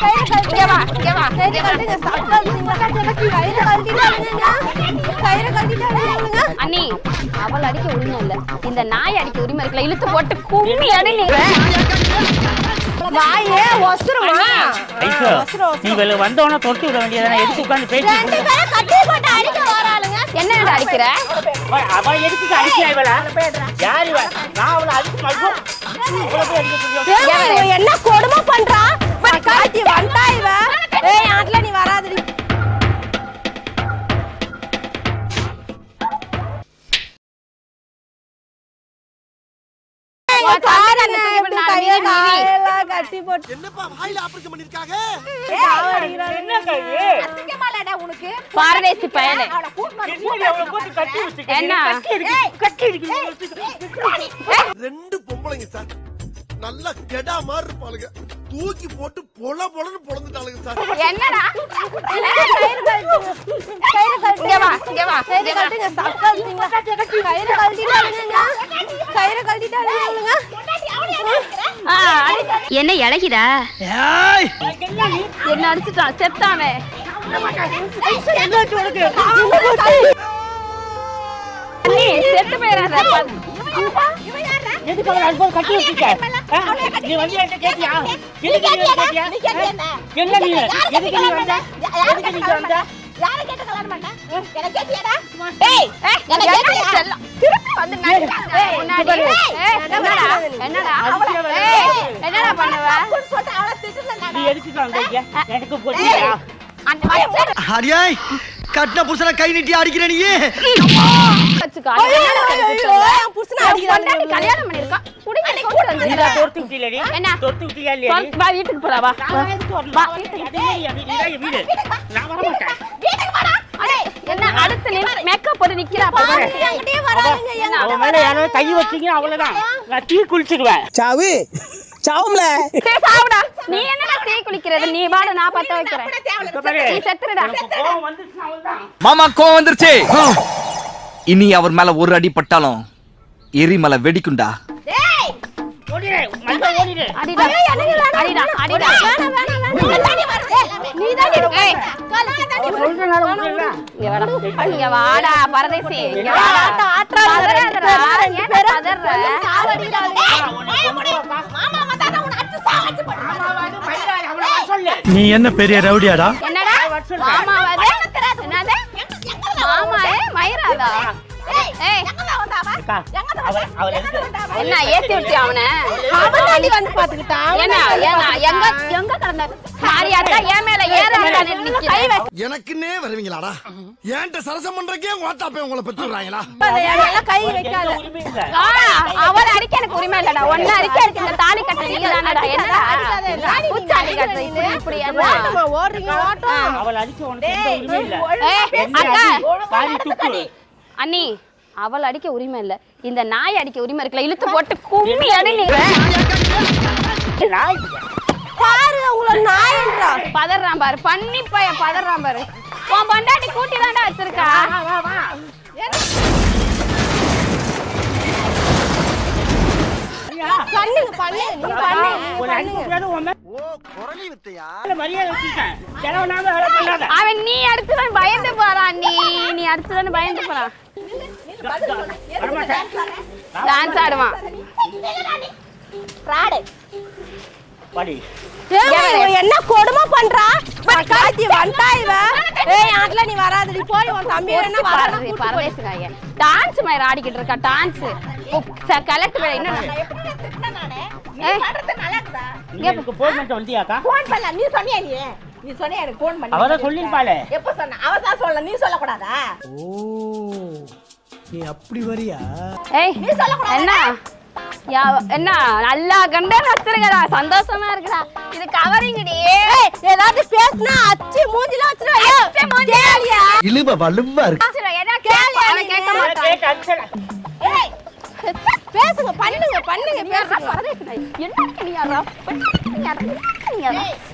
இங்க வா இங்க வா இங்க வா அண்ணி அவள் அடிக்க உரிமை இல்ல இந்த நாய் அடிக்க உரிமை இருக்குல்ல இழுத்து போட்டு கும்மி அடி நீங்க வாயே ஒசுருமா ஐசோ நீ வெளில வந்தவன தொட்டு விட வேண்டியதானே எதுக்கு உட்கார்ந்து பேசிட்டு இருக்க? கட்டி போட்டு அடிக்க வராளுங்க என்னடா அடிக்கிற அவ அவ எதுக்கு அடிக்கிறா இவள யார் இவ நான் அவளை அடிச்சு மல்போ அவளை போய் அடிக்க சொல்லியோ ஏய், இவ என்ன கொடுமை பண்றா காட்டி வந்தா இவ ஏய் ஆட்ல நீ வராதடி பாரு அந்த தூக்கி போட்டு நாலு கையை மீறி மீறி. காயெல்லாம் கட்டி போட்டு என்னப்பா வாயில ஆபரேஷன் பண்ணிருக்காங்க என்ன கைது பாரதேசி பயலே என்னடி அவளை போட்டு கட்டி வச்சிருக்க என்ன? கட்டி இருக்கு கட்டி இருக்கு ரெண்டு பொம்பளைங்க சார் நல்லா கெடா மாதிரி இருப்பாளுங்க தூக்கி போட்டு பொல பொலன்னு பொழந்துட்டாளுங்க சார் என்னடா கயிறு கழட்டுங்க. கயிறு கழட்டுங்க. இங்க வா இங்க வா கயிறு கழட்டுங்க. சக்காளீங்களா? கயிறு கழட்டிட்டாளுங்க. கயிறு கழட்டிட்டாளுங்க. ஆ, அடி. என்ன இழகிதா என்ன அடிச்சுட்டான் செத்தானே அண்ணி, செத்து போயிடாத எதுக்கு அவளை அனுப்ப கட்டி வச்சிருக்க ஆ? நீ வந்து என்கிட்ட கேட்டியா எதுக்கு நீ வந்து கேட்டியா ஆ? என்ன நீ எதுக்கு நீ வந்த எதுக்கு நீ வந்த ஏய், ஏய், என்னடி செல்லம்? திருப்பி வந்து நடிக்காத. முன்னாடி. ஏய், என்னடா? என்னடா? ஏய், என்னடா பண்ணுவ? நீ எதுக்கு வந்த இங்க எனக்கு போட்டியா அந்த வச்சு அடியாய் கட்டின புருஷனை கை நீட்டி அடிக்கிற நீ வச்சுக்கோ. அது என்னடா செஞ்சு ஐயோ, சொல்ல? என் புருஷனை உன் அடிக்கிறாங்க. பொண்டாட்டி கல்யாணம் பண்ணிருக்கா. குடிங்க, கூட்டு நீ வந்துருக்கா. தான் தொடுத்து விட்டியலடி என்ன? தொடுத்து விட்டியா இல்லையா நீ? வா, வீட்டுக்கு போடா, வா. நான் எதுக்கு வரணும்? அது இல்லையா, நீ- நீதான் என் வீடு. நான் வர மாட்டேன். அடே, என்ன அடுத்து நீ மேக்கப் போட்டு நிக்கிறா பாரு. என்ன? அவன் மேல யாராவது கை வச்சீங்க அவ்வளவுதான் நான் தீ குளிச்சுக்குவேன் சாவு சாவும்ல சரி, சாவுடா. நீ என்னடா தீ குளிக்கிறது நீ வாட நான் பத்த வைக்கிறேன் இப்ப பாரு. நீ செத்துருடா உனக்கு கோவம் வந்துச்சுன்னா அவ்வளவுதான். மாமா கோவம் வந்துருச்சு இனி அவர் மேல ஒரு அடி பட்டாலும் எரிமலை வெடிக்குண்டா ஓடிடு, மல்பா ஓடிடு. அடிடா அடிடா அடிடா ஏய், சொல்றேனால விட்டுறேனா? இங்க வாடா. இங்க வாடா பரதேசி இங்க வாடா பதறாதடா. ஏன்டா பதற? மாமாவாது மயிலாடு, அவளை வர சொல்லு. நீ என்ன பெரிய ரவுடியாடா என்னடா மாமாவது என்னது மாமா ஏ மயிராதா ஏய் அக்கா, அவ- அவளை எதுக்கு? என்ன ஏத்தி விட்டியா அவனை அவனாடி வந்து பாத்துக்கிட்டான். ஏன்னா ஏன்னா எங்க எங்க கடந்த மாரியாத்தா ஏன் மேல ஏற நிக்கிறேன் எனக்குன்னே வருவீங்களாடா ஏன்ட்ட சரசம் பண்றக்கே ஓட்டாப்பே உங்களை பெற்றுறாங்களா அதை என் மேல கை வைக்காத. உரிமை இல்ல. ஆ, அவளை அடிக்க எனக்கு உரிமை இல்லடா ஒன்னு அடிக்க இருக்கு இந்த தாலி கட்ட நீங்க தானடா என்னடா பூச்சாண்டி கட்டுற இப்படி இப்படி என்ன ஓட்டுமா, ஓடுறீங்க, ஓட்டும். அவளை அடிச்ச உனக்கு எந்த உரிமை இல்ல. ஏய், என்ன அக்கா அடி? பாதி துப்பு. அண்ணி அவள் அடிக்க உரிமை இல்ல இந்த நாய் அடிக்க உரிமை இருக்குல்ல இழுத்து போட்டு கும்மி அடி நீங்க நாய். பாரு உங்களை நாயன்றா பதறான் பாரு பண்ணி பையன் பதறான் பாரு உன் பொண்டாட்டி கூட்டி தாண்டா வச்சிருக்கா பண்ணுங்க பண்ணுங்க நீ பண்ணுங்க நீ ஒரு அடி கொடுத்தாலும் உன் மேல ஓ குரலி வித்தையா மரியாதை வச்சுட்டேன். செலவுனாலும் வேலை பண்ணாத. அவன் நீ அடிச்சுதான் பயந்து போறான் நீ நீ அடிச்சுதான் பயந்து போறான் வரமாட்டேன். டான்ஸ் ஆடுவான் வாடி. ஏய், இவ என்ன கொடுமை பண்றா காட்டி வந்தா இவ ஏய் ஆட்ல நீ வராதடி போய் உன் தம்பி வேணா வராத பரதே பரதேசுக்காக டான்ஸ் மாதிரி ஆடிக்கிட்டு இருக்கா டான்ஸ் கலெக்ட் வேற என்ன ஏய், நீ எனக்கு phone பண்ணிட்டு வந்தியாக்கா? போன் பண்ணல நீ சொன்னியா நீ நீ சொன்னியா எனக்கு போன் பண்ணி அவதான் சொல்லிருப்பாளே. எப்ப சொன்ன அவ தான் சொல்ல நீ சொல்லக்கூடாதா நீ அப்படி வரியா ஏய் என்ன யா- என்ன நல்லா கண்டா வச்சிருக்கடா சந்தோஷமா இருக்குடா இது கவரிங்கடி ஏய் ஏதாவது பேசுனா அச்சி மூஞ்சில வச்சிருவா கேளியா இழுவ வலுவா இருக்கு அவன் கேட்க அவளை மாட்டான் கேட்டு அடிச்சல. ஏய் பேசுங்க பண்ணுங்க பண்ணுங்க பேசுங்க பரதேசி நாய். என்ன நீ யாரா? நீ யாரா? நீ யாரா?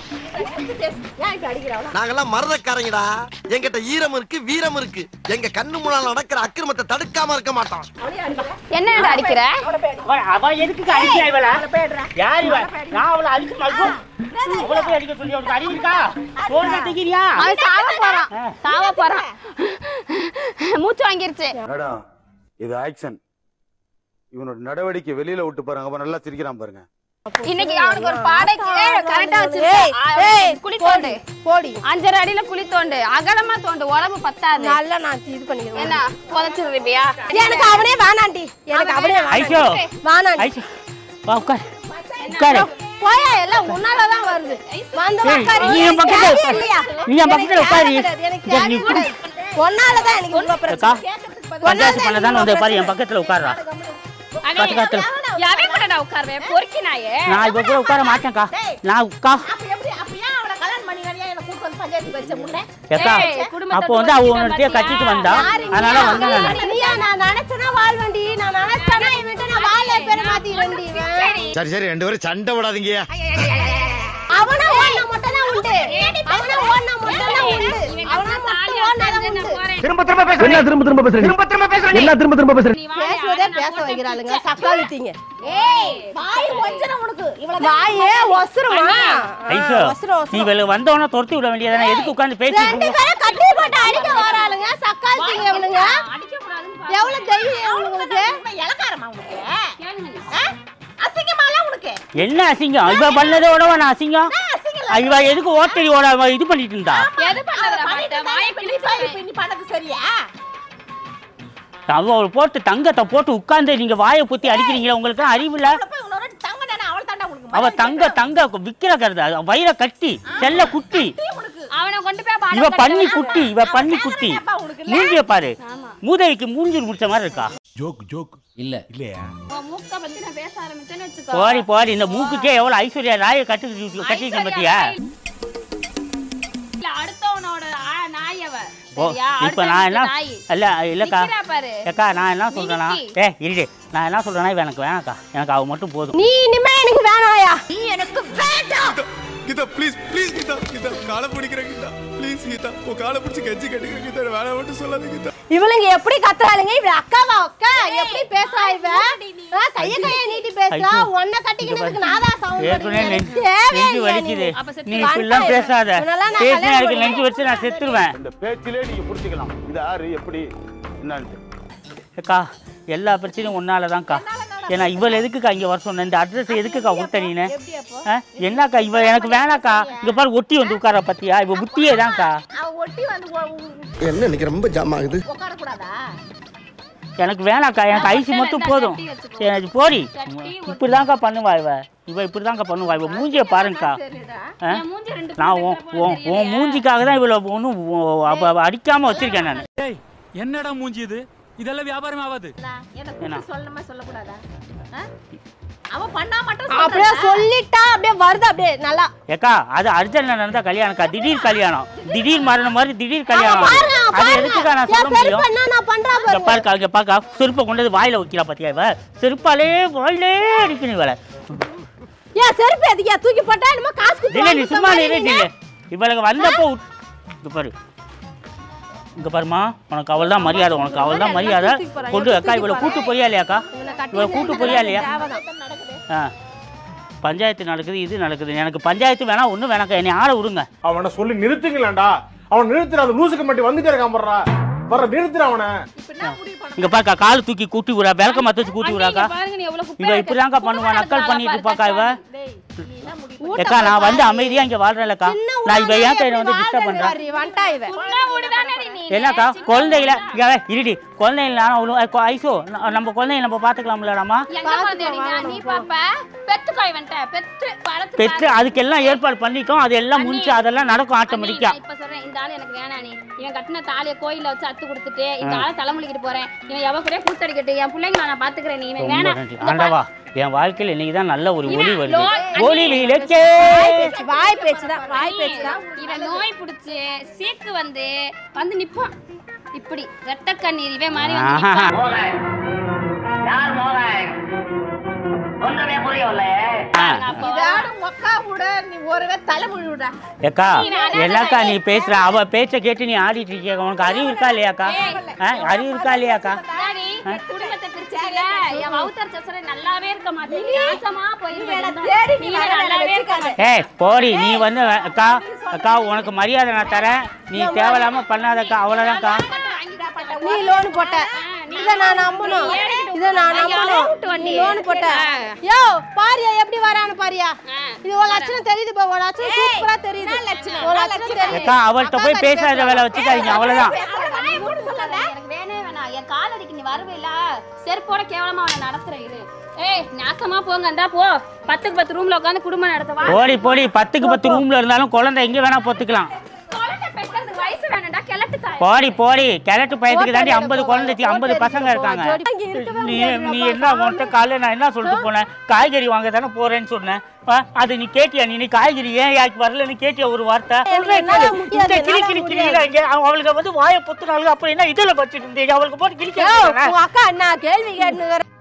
ஏன் இப்ப அடிக்கிற அவள நாங்கெல்லாம் மரதக்காரங்கடா எங்கிட்ட ஈரம் இருக்கு வீரம் இருக்கு எங்க கண்ணு முன்னால நடக்கிற அக்கிரமத்தை தடுக்காம இருக்க மாட்டோம் என்னடா அடிக்கிற அவ அவ எதுக்கு அடிக்கிறா இவள யார் இவ நான் அவளை அடிக்க மாட்டோம் அவளை போய் அடிக்க சொல்லி அவளுக்கு அறிவு இருக்கா போன் கட்டிக்கிறியா அவன் சாவ போறான் சாவ போறான் மூச்சு வாங்கிருச்சு மேடம் இது ஆக்ஷன் இவனோட நடவடிக்கை வெளியில விட்டு பாருங்க அப்ப நல்லா சிரிக்கிறான் பாருங்க இன்னைக்கு அவனுக்கு ஒரு பாடைக்கு கரெக்டா ஏய், ஏய், வச்சிருக்கேன் குழி தோண்டு போடி அஞ்சரை அடியில குழி தோண்டு அகலமா தோண்டு உடம்பு பத்தாது நல்லா நான் இது பண்ணிக்கிறேன் என்ன புதைச்சிருவியா எனக்கு அவனே வேணாண்டி எனக்கு அவனே ஐஷோ வேணாண்டி ஐஷோ வா உட்கார் உட்காரு போயா எல்லாம் உன்னாலதான் வருது வந்து ஏய், உட்காரு. நீ என் பக்கத்துல தேவையே உட்காரு. இல்லையா? நீ என் பக்கத்துல எனக்கு உட்காரு. தேவை கிடையாது, எனக்கு சரி, நீ தேவை கிடையாது. உன்னாலதான் எனக்கு இவ்வளவு அக்கா பிரச்சனை பஞ்சாயத்து பண்ண தானே வந்து பாரு என் பக்கத்துல உட்கார்றா காத்து காத்துல எவன் கூடடா உட்காருவேன் பொறுக்கி நாயே நான் இப்ப கூட உட்கார மாட்டேன்க்கா நான் உட்கா அப்ப எப்படி அப்ப ஏன் அவளை கல்யாணம் பண்ணி வேலையா என்ன கூட்டு வந்து பஞ்சாயத்து வச்ச முன்னே ஏக்கா ஏய், குடும்பத்தை அப்போ வந்து அவ உன்கிட்ட தோத்துட்ட கட்டிட்டு வந்தா யாரு நீ? அதனால வந்தேன் நான் நீயா நான் நினைச்சனா வாழ்வண்டி நான் நினைச்சனா இவன்ட்ட நான் வாழ பேர மாத்திக்கிறேன்டி இவன் சரி சரி ரெண்டு பேரும் சண்டை விடாதீங்க அவனா ஓடுனா மட்டும் தான் உண்டு அவனா ஓடுனா மட்டும் தான் உண்டு அவனா மட்டும் ஓடுனா தான் உண்டு திரும்ப திரும்ப பேசுறேன் என்ன திரும்ப திரும்ப பேசுறீங்க திரும்ப திரும்ப பேசுறேன் என்ன திரும்ப திரும்ப பேசுறீங்க பேசுவதே பேச வைக்கிறாளுங்க சக்காளித்தீங்க ஏய் வாய் கொஞ்சம் உனக்கு இவ்வளவு வாயே ஒசுருமா ஐசோ ஒசுரு நீ ஒசுரு வெளில வந்தவன துரத்தி விட வேண்டியதானே எதுக்கு உட்கார்ந்து ரெண்டு பேசிட்டு பேரும் கட்டி போட்டு அடிக்க வராளுங்க சக்காளித்தீங்க இவனுங்க அடிக்க கூடாதுன்னு எவ்வளவு தைரியம் உங்களுக்கு இவன் இளக்காரமா உனக்கு ஆ? அசிங்கமாலாம் உனக்கு என்ன அசிங்கம் இவ பண்ணதோட நான் அசிங்கம் அசிங்கம் இவ எதுக்கு ஓட்டடியோட அவ இது பண்ணிட்டு இருந்தா எது பண்ணதுடா பண்ணிட்டு மாட்ட வாயை இப்ப நீ போய் இப்ப நீ பண்ணது சரியா அவ அவளை போட்டு தங்கத்தை போட்டு உட்கார்ந்து நீங்க வாயை புத்தி அடிக்கிறீங்களா உங்களுக்கு அறிவு இல்ல இப்ப இன்னொரு வாட்டி தங்க தானே அவள் தாண்டா உனக்கு அவ தங்க தங்க விக்கிற கருது வயிற கட்டி செல்ல குட்டி உனக்கு அவனை கொண்டு போய் பாடம் இவ கட்ட பண்ணி வை. குட்டி இவ பண்ணி குட்டி கேப்பா உனக்கு இல்ல? மூஞ்சிய பாரு ஆமா மூதைக்கு மூஞ்சி முடிச்ச மாதிரி இருக்கா ஜோக் ஜோக் இல்ல இல்லையா உன் மூக்க பத்தி நான் பேச ஆரம்பிச்சேன்னு வச்சுக்கோ போடி போடி இந்த மூக்குக்கே எவ்வளவு ஐஸ்வர்யா ராய கட்டி கட்டிருக்கேன் பத்தியா இல்ல அடுத்தவனோட ஆ- நாய் அவ ஓ சரியா? இப்ப நான் என்ன நாய். இல்ல இல்லக்கா நிக்கிறா பாரு ஏக்கா நான் என்ன சொல்றேன்னா நிக்கி. ஏ இரு நான் என்ன சொல்றேன்னா இவ எனக்கு வேணாக்கா எனக்கு அவ மட்டும் போதும் நீ இனிமே எனக்கு வேணாயா நீ எனக்கு வேண்டாம் கீதா ப்ளீஸ் ப்ளீஸ் கீதா கீதா காலை பிடிக்கிறேன் கீதா ப்ளீஸ் கீதா உன் காலை பிடிச்சி கெஞ்சி கட்டிக்கிறேன் கீதா வேலை மட்டும் சொல்லாத கீதா இவளுங்க எப்படி கத்துறாளுங்க இவ அக்காவா அக்கா எப்படி பேசுறா இவ ஆ, கைய கைய நீட்டி பேசுறா ஐயோ. உன்னை கட்டிக்கினதுக்கு நாதா சவுண்ட் ஏற்கனவே நெஞ்சு நெஞ்சு வலிக்குது அப்ப செத்து நீ இப்படிலாம் பேசாத இவனெல்லாம் நான் பேசினா கல்யாணம் எனக்கு நெஞ்சு வச்சு நான் செத்துருவேன் இந்த பேச்சிலே நீங்க புரிஞ்சுக்கலாம் இது யாரு எப்படி என்னன்னு அக்கா எல்லா பிரச்சனையும் உன்னால தான்க்கா ஏன்னா இவள் எதுக்குக்கா இங்க வர சொன்ன இந்த அட்ரஸ் எதுக்குக்கா கொடுத்த நீனு ஆ? என்னக்கா இவ எனக்கு வேணாக்கா இங்க பாரு ஒட்டி வந்து உட்கார பத்தியா இவ புத்தியே தான்க்கா அவ ஒட்டி வந்து உ- உ- என்ன இன்னைக்கு ரொம்ப ஜாம் ஆகுது உட்கார கூடாதா எனக்கு வேணாக்கா எனக்கு ஐஸ் மட்டும் போதும் சரி எனக்கு போடி இப்படிதான்க்கா பண்ணுவா இவ இவ இப்படிதான்க்கா பண்ணுவா இவ மூஞ்சிய பாருங்கக்கா ஆ? என் மூஞ்சி ரெண்டு நான் உன் உன் உன் மூஞ்சிக்காக தான் இவ்வளோ ஒன்றும் அடிக்காம வச்சிருக்கேன் நான் ஏய் என்னடா மூஞ்சி இது இதெல்லாம் வியாபாரம் ஆகாது என்ன என்ன? கூப்பிட்டு சொல்லணுமா சொல்லக்கூடாதா ஆ? அவ பண்ணா மட்டும் அப்படியே சொல்றா. சொல்லிட்டா அப்படியே வருது அப்படியே நல்லா ஏக்கா அது அர்ஜென்ட்ல நடந்த கல்யாணம்க்கா திடீர் கல்யாணம் திடீர் மரணம் மாதிரி திடீர் கல்யாணம் பாருங்க அது பாருங்க எதுக்குக்கா நான் சொல்ல என் செருப்பு முடியும் என்ன நான் பண்றா இங்க பாருங்க பாருக்கா இங்க பாக்கா செருப்பை கொண்டு வந்து வாயில வைக்கிறா பாத்தியா இவ செருப்பாலே வாயிலே அடிக்கணும் இவளை ஏன் செருப்பு எதுக்கியா தூக்கி போட்டா என்னமோ காசு குடுத்து இல்லை நீ வாங்கிட்ட சும்மா மாதிரி நிறு நீங்க. இல்லை இவளுக்கு வந்தப்போ உட்- இங்க பாரு இங்க பாருமா உனக்கு அவள் தான் மரியாதை உனக்கு அவள் தான் மரியாதை கொண்டு அக்கா இவளை கூட்டு போறியா இல்லையாக்கா இவனை கட்டி இவளை கூட்டு போறியா இல்லையா தேவைதான். ஆ பஞ்சாயத்து நடக்குது இது நடக்குது எனக்கு பஞ்சாயத்து வேணாம் ஒன்றும் வேணாக்கா என்னை ஆள விடுங்க அவனை சொல்லி நிறுத்துங்களேன்டா அவன் நிறுத்துற அந்த லூசுக்கு மட்டும் வந்துட்டே இருக்கான் போடுறா வர நிறுத்துற அவனை இப்ப என்ன முடிவு பண்ண இங்க பாருக்கா கால் தூக்கி கூட்டி விடா விளக்க மத்த வச்சு கூட்டி விடாக்கா பாருங்க நீ எவ்வளவு இவ இப்படிதான்க்கா பண்ணுவா நக்கல் பண்ணிட்டு இருப்பாக்கா இவ டேய் நீ என்ன முடிவு ஏக்கா நான் வந்து அமைதியா இங்க வாழ்றேன்லக்கா நான் இவ ஏன் கையில வந்து டிஸ்டர்ப் பண்றேன் வர்றி, வந்துட்டா இவ என்னக்கா குழந்தைகள இங்க வே, இருடி குழந்தைங்கள நானும் அவ்வளோ ஐ- ஐசோ ந- நம்ம குழந்தைங்க நம்ம பாத்துக்கலாம்லடாமா எங்க குழந்தைய நீ- நீ பாப்ப பெத்துக்கோ இவன்ட்ட பெத்து வளர்த்து பெற்று அதுக்கெல்லாம் ஏற்பாடு பண்ணிட்டோம் அது எல்லாம் முடிச்சு அதெல்லாம் நடக்கும் அண்ணி, ஆட்டோமேட்டிக்கா நான் இப்ப சொல்றேன் இந்த ஆளு எனக்கு வேணாம் நீ இவன் கட்டின தாலிய கோயில்ல வச்சு அத்து கொடுத்துட்டு இந்த ஆளை தலைமுழிக்கிட்டு போறேன் இவன் எவ கூட கூத்தடிக்கட்டு என் பிள்ளைங்களை நான் பாத்துக்கிறேன் நீ இவன் ரொம்ப வேணாம் நன்றி இந்த ஆண்டவா என் வாழ்க்கையில் இன்னைக்கு தான் நல்ல ஒரு ஒளி இவன் வருது லோ- ஒளி விளக்கே வாய் பேச்சு தான் வாய் பேச்சு தான் இவன் நோய் புடிச்சு சீக்கு வந்து வந்து நிப்பான் இப்படி ரெட்ட கண்ணீர் இவன் மாதிரி வந்து ஆஹா. நிப்பான். யார் மோகன் ஆ. இதான மொக்கா கூட நீ ஒருவே தலைமுழி விடுறா ஏக்கா என்னக்கா நீ பேசுற அவ பேச்ச கேட்டு நீ ஆடிட்டு இருக்கிய உனக்கு அறிவு இருக்கா இல்லையாக்கா ஆ, அறிவு இருக்கா இல்லையாக்கா முன்னாடி குடும்பத்தை பிரிச்சால என் வவுத்தர் சசர நல்லாவே இருக்க மாட்டேன் நாசமா போயிருவேன் தேடி நீ நீ வர நல்லாவே இருக்க வச்சுக்காத. ஏய் போடி நீ வந்து அக்கா அக்கா உனக்கு மரியாதை நான் தரேன் நீ தேவையில்லாம பண்ணாதக்கா அவ்வளோதான்க்கா நீ லோன் போட்ட இத நான் நம்பணும் இத நான் நம்பணும் நீ லோன் போட்ட யோ பாரியா எப்படி வரான்னு பாரியா இது ஒரு லட்சணம் தெரியுது பா ஒரு லட்சணம் சூப்பரா தெரியுது ஒரு லட்சணம் தெரியுது அக்கா அவள்கிட்ட போய் பேசாத வேலை வச்சுக்காதீங்க அவ்வளோதான் எனக்கு வேணவே வேணாம் என் காலடிக்கு நீ வருவேல செருப்போட கேவலமா அவனை நடத்துற இது ஏய் நாசமா போங்க இந்தா போ பத்துக்கு பத்து ரூம்ல உட்காந்து குடும்பம் நடத்தவா போடி போடி பத்துக்கு பத்து ரூம்ல இருந்தாலும் குழந்தை எங்க வேணா பொத்துக்கலாம் குழந்தை பெற்றதுக்கு வயசு வேணாம்டா கிளட்டு தாய் போடி போடி கிழட்டு பையத்துக்கு தாண்டி ஐம்பது குழந்தைக்கு ஐம்பது பசங்க இருக்காங்க அங்க இருக்கவே நீ நீ என்ன உன்கிட்ட காலைல நான் என்ன சொல்லிட்டு போனேன் காய்கறி வாங்க தானே போறேன்னு சொன்னேன் ஆ, அது நீ கேட்டியா நீ நீ காய்கறி ஏன் யாருக்கு வரலன்னு கேட்டியா ஒரு வார்த்தை சொல்றேன் என்னால கேளு. முடியாது, இந்த கிளி என்னால கிளி முடியாது. கிளிக்கிறாங்க அவளுக்கு வந்து வாயை பொத்துனாளுங்க அப்புறம் என்ன இதுல வச்சுட்டு இருந்தீங்க அவளுக்கு போட்டு யோ கிளிக்க உன் அக்கா என்ன கேள்வி கேட்டுங்கிற